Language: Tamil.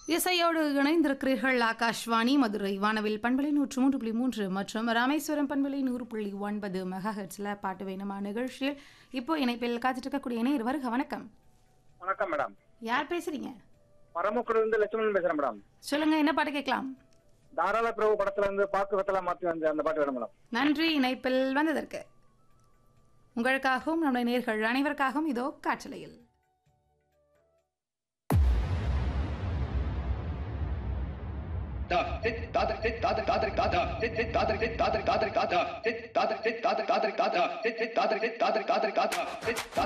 இசையோடு இணைந்திருக்கிறீர்கள் ஆகாஷ்வாணி மதுரை வானவில் பண்பலை நூற்று மூன்று புள்ளி மூன்று மற்றும் ராமேஸ்வரம் பண்பலை நூறு புள்ளி ஒன்பது மெகா ஹெட்ஸில் பாட்டு வேணுமா நிகழ்ச்சியில் இப்போ இணைப்பில் காத்துட்டு இருக்கக்கூடிய இணையர் வருக வணக்கம் வணக்கம் மேடம் யார் பேசுறீங்க பரமக்குடில இருந்து லட்சுமணன் பேசுறேன் மேடம் சொல்லுங்க என்ன பாட்டு கேட்கலாம் தாராள பிரபு படத்துல இருந்து பாக்கு வெத்தலாம் மாத்தி வந்து அந்த பாட்டு வேணும் மேடம் நன்றி இணைப்பில் வந்ததற்கு உங்களுக்காகவும் நம்முடைய நேர்கள் அனைவருக்காகவும் இதோ காற்றலையில் da hit dadar hit dadar dadar gada hit hit dadar hit dadar dadar gada hit dadar hit dadar dadar gada hit hit dadar hit dadar dadar gada hit